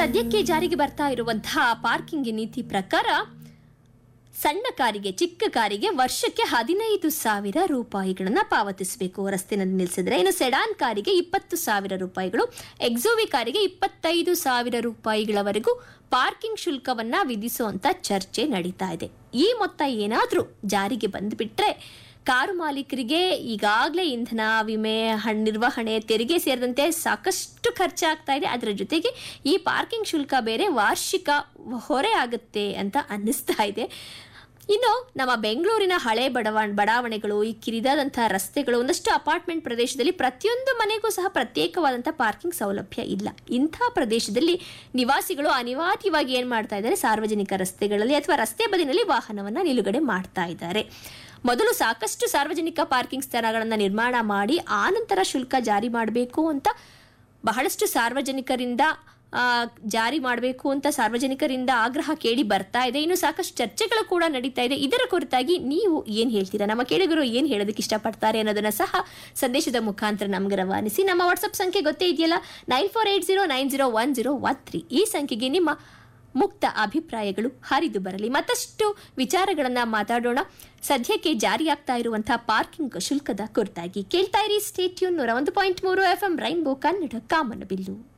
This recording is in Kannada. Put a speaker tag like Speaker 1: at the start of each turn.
Speaker 1: ಸದ್ಯಕ್ಕೆ ಜಾರಿಗೆ ಬರ್ತಾ ಇರುವಂತಹ ಪಾರ್ಕಿಂಗ್ ನೀತಿ ಪ್ರಕಾರ ಸಣ್ಣ ಕಾರಿಗೆ ಚಿಕ್ಕ ಕಾರಿಗೆ ವರ್ಷಕ್ಕೆ ಹದಿನೈದು ಸಾವಿರ ರೂಪಾಯಿಗಳನ್ನ ಪಾವತಿಸಬೇಕು ರಸ್ತೆನಲ್ಲಿ ನಿಲ್ಲಿಸಿದ್ರೆ ಇನ್ನು ಸೆಡಾನ್ ಕಾರಿಗೆ ಇಪ್ಪತ್ತು ಸಾವಿರ ರೂಪಾಯಿಗಳು ಎಕ್ಸೋವಿ ಕಾರಿಗೆ ಇಪ್ಪತ್ತೈದು ಸಾವಿರ ರೂಪಾಯಿಗಳವರೆಗೂ ಪಾರ್ಕಿಂಗ್ ಶುಲ್ಕವನ್ನ ವಿಧಿಸುವಂತ ಚರ್ಚೆ ನಡೀತಾ ಇದೆ ಈ ಮೊತ್ತ ಏನಾದರೂ ಜಾರಿಗೆ ಬಂದ್ಬಿಟ್ರೆ ಕಾರು ಮಾಲೀಕರಿಗೆ ಈಗಾಗಲೇ ಇಂಧನ ವಿಮೆ ಹಣ್ ನಿರ್ವಹಣೆ ತೆರಿಗೆ ಸೇರಿದಂತೆ ಸಾಕಷ್ಟು ಖರ್ಚಾಗ್ತಾ ಇದೆ ಅದರ ಜೊತೆಗೆ ಈ ಪಾರ್ಕಿಂಗ್ ಶುಲ್ಕ ಬೇರೆ ವಾರ್ಷಿಕ ಹೊರೆ ಆಗುತ್ತೆ ಅಂತ ಅನ್ನಿಸ್ತಾ ಇದೆ ಇನ್ನು ನಮ್ಮ ಬೆಂಗಳೂರಿನ ಹಳೆ ಬಡವ ಬಡಾವಣೆಗಳು ಈ ಕಿರಿದಾದಂತಹ ರಸ್ತೆಗಳು ಒಂದಷ್ಟು ಅಪಾರ್ಟ್ಮೆಂಟ್ ಪ್ರದೇಶದಲ್ಲಿ ಪ್ರತಿಯೊಂದು ಮನೆಗೂ ಸಹ ಪ್ರತ್ಯೇಕವಾದಂತಹ ಪಾರ್ಕಿಂಗ್ ಸೌಲಭ್ಯ ಇಲ್ಲ ಇಂಥ ಪ್ರದೇಶದಲ್ಲಿ ನಿವಾಸಿಗಳು ಅನಿವಾರ್ಯವಾಗಿ ಏನ್ ಮಾಡ್ತಾ ಇದ್ದಾರೆ ಸಾರ್ವಜನಿಕ ರಸ್ತೆಗಳಲ್ಲಿ ಅಥವಾ ರಸ್ತೆ ಬದಿನಲ್ಲಿ ವಾಹನವನ್ನ ನಿಲುಗಡೆ ಮಾಡ್ತಾ ಇದ್ದಾರೆ ಮೊದಲು ಸಾಕಷ್ಟು ಸಾರ್ವಜನಿಕ ಪಾರ್ಕಿಂಗ್ ಸ್ಥಳಗಳನ್ನು ನಿರ್ಮಾಣ ಮಾಡಿ ಆನಂತರ ಶುಲ್ಕ ಜಾರಿ ಮಾಡಬೇಕು ಅಂತ ಬಹಳಷ್ಟು ಸಾರ್ವಜನಿಕರಿಂದ ಆ, ಜಾರಿ ಮಾಡಬೇಕು ಅಂತ ಸಾರ್ವಜನಿಕರಿಂದ ಆಗ್ರಹ ಕೇಳಿ ಬರ್ತಾ ಇದೆ ಇನ್ನು ಸಾಕಷ್ಟು ಚರ್ಚೆಗಳು ಕೂಡ ನಡೀತಾ ಇದೆ ಇದರ ಕುರಿತಾಗಿ ನೀವು ಏನ್ ಹೇಳ್ತೀರಾ ನಮ್ಮ ಕೇಳಿಗರು ಏನ್ ಹೇಳೋದಕ್ಕೆ ಇಷ್ಟಪಡ್ತಾರೆ ಅನ್ನೋದನ್ನ ಸಹ ಸಂದೇಶದ ಮುಖಾಂತರ ನಮ್ಗೆ ರವಾನಿಸಿ ನಮ್ಮ ವಾಟ್ಸಪ್ ಸಂಖ್ಯೆ ಗೊತ್ತೇ ಇದೆಯಲ್ಲ nine four eight zero nine zero one zero one three ಈ ಸಂಖ್ಯೆಗೆ ನಿಮ್ಮ ಮುಕ್ತ ಅಭಿಪ್ರಾಯಗಳು ಹರಿದು ಬರಲಿ ಮತ್ತಷ್ಟು ವಿಚಾರಗಳನ್ನ ಮಾತಾಡೋಣ ಸದ್ಯಕ್ಕೆ ಜಾರಿಯಾಗ್ತಾ ಇರುವಂತಹ ಪಾರ್ಕಿಂಗ್ ಶುಲ್ಕದ ಕುರಿತಾಗಿ ಕೇಳ್ತಾ ಇರಿ ಸ್ಟೇಟ್ಯೂನ್ ನೂರ ಒಂದು ಪಾಯಿಂಟ್ ಮೂರು ಎಫ್ ಎಂ ರೈನ್ಬೋ ಕನ್ನಡ ಕಾಮನಬಿಲ್ಲು